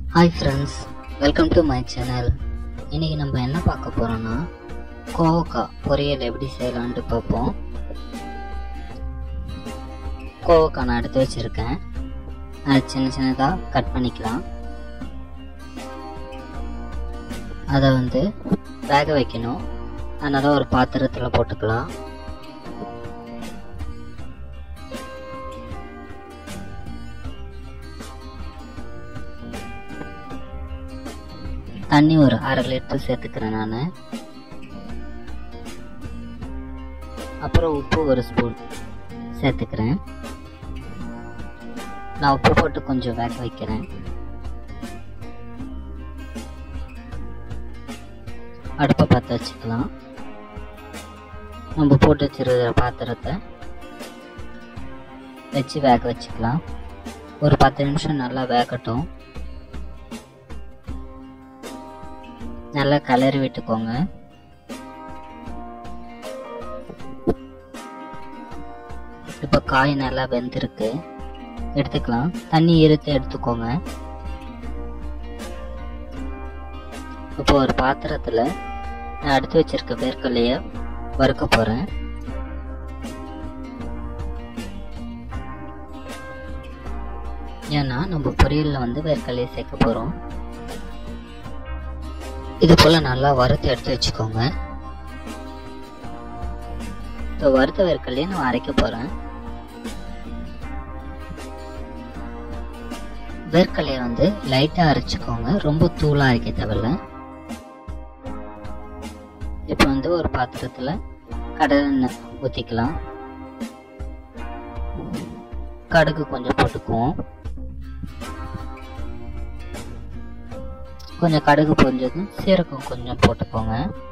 hi friends welcome to my channel இன்றைக்கி நம்ம என்ன பார்க்க போகிறோன்னா கோவக்காய் பொரியல் எப்படி செய்யலான்ட்டு பார்ப்போம் கோவக்காய் நான் எடுத்து வச்சுருக்கேன் அது சின்ன சின்னதாக கட் பண்ணிக்கலாம் அதை வந்து வேக வைக்கணும் அதனால் ஒரு பாத்திரத்தில் போட்டுக்கலாம் தண்ணி ஒரு அரை லிட்டர் சேர்த்துக்கிறேன் நான் அப்புறம் உப்பு ஒரு ஸ்பூன் சேர்த்துக்கிறேன் நான் உப்பு போட்டு கொஞ்சம் வேக வைக்கிறேன் அடுப்பை பற்ற வச்சுக்கலாம் நம்ம போட்டு வச்சிருக்கிற பாத்திரத்தை வச்சு வேக வச்சுக்கலாம் ஒரு பத்து நிமிஷம் நல்லா வேகட்டும் நல்லா கலரி விட்டுக்கோங்க இப்போ காய் நல்லா வெந்திருக்கு எடுத்துக்கலாம் தண்ணி இருத்து எடுத்துக்கோங்க இப்போ ஒரு பாத்திரத்தில் நான் எடுத்து வச்சிருக்க வேர்க்கல்லைய வறுக்க போகிறேன் ஏன்னா நம்ம பொரியலில் வந்து வேர்க்கல்லையை சேர்க்க போகிறோம் இது போல் நல்லா வறுத்து எடுத்து வச்சுக்கோங்க இப்போ வறுத்த வேர்க்கல்லையே நான் அரைக்க போகிறேன் வேர்க்கல்லையை வந்து லைட்டாக அரைச்சிக்கோங்க ரொம்ப தூளாக அரைக்க தேவையில்ல இப்போ வந்து ஒரு பாத்திரத்தில் கடலெண்ணெய் ஊற்றிக்கலாம் கடுகு கொஞ்சம் போட்டுக்குவோம் கொஞ்சம் கடுகு பொரிஞ்சதும் சீரகம் கொஞ்சம் போட்டுக்கோங்க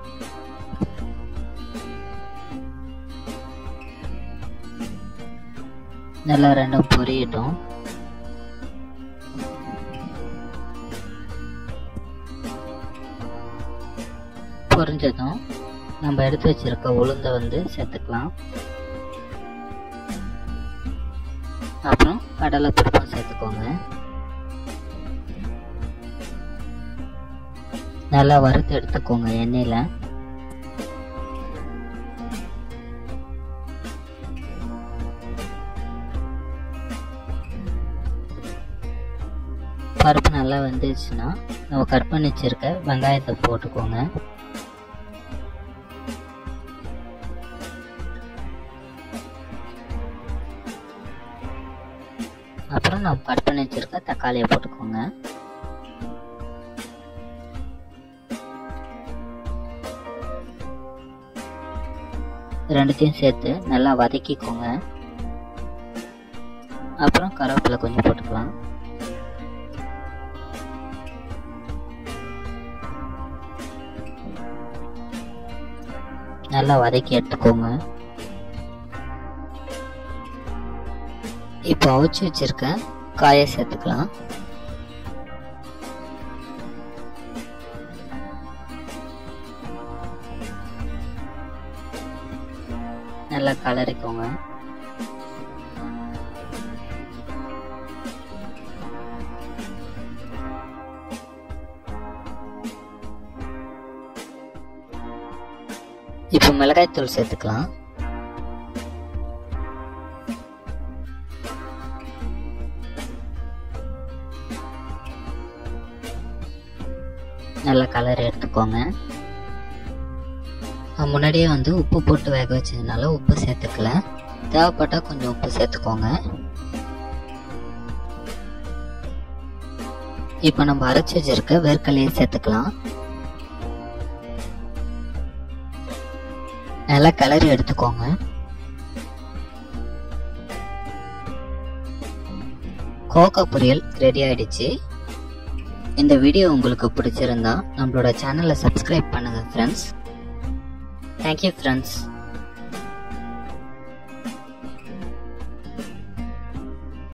நல்லா ரெண்டும் பொரியட்டும் பொரிஞ்சதும் நம்ம எடுத்து வச்சிருக்க உளுந்தை வந்து சேர்த்துக்கலாம் அப்புறம் கடலை பருப்பும் சேர்த்துக்கோங்க நல்லா வறுத்து எடுத்துக்கோங்க எண்ணெயில் பருப்பு நல்லா வெந்துச்சுன்னா நம்ம கட் பண்ணி வச்சிருக்க வெங்காயத்தை போட்டுக்கோங்க அப்புறம் நம்ம கட் பண்ணி வச்சிருக்க தக்காளியை போட்டுக்கோங்க ரெண்டுத்தையும் சேர்த்து நல்லா வதக்கிக்கோங்க அப்புறம் கருவேப்பிலை கொஞ்சம் போட்டுக்கலாம் நல்லா வதக்கி எடுத்துக்கோங்க இப்போ அவிச்சு வச்சிருக்க காயை சேர்த்துக்கலாம் நல்லா கலரிக்கோங்க இப்போ மிளகாய் தூள் சேர்த்துக்கலாம் நல்லா கலர் எடுத்துக்கோங்க நான் முன்னாடியே வந்து உப்பு போட்டு வேக வச்சதுனால உப்பு சேர்த்துக்கல தேவைப்பட்டால் கொஞ்சம் உப்பு சேர்த்துக்கோங்க இப்போ நம்ம அரைச்சி வச்சிருக்க வேர்க்கலையை சேர்த்துக்கலாம் நல்லா கிளறி எடுத்துக்கோங்க கோகா பொரியல் ரெடி ஆயிடுச்சு இந்த வீடியோ உங்களுக்கு பிடிச்சிருந்தா நம்மளோட சேனலை சப்ஸ்கிரைப் பண்ணுங்க ஃப்ரெண்ட்ஸ் தேங்க்யூ ஃப்ரெண்ட்ஸ்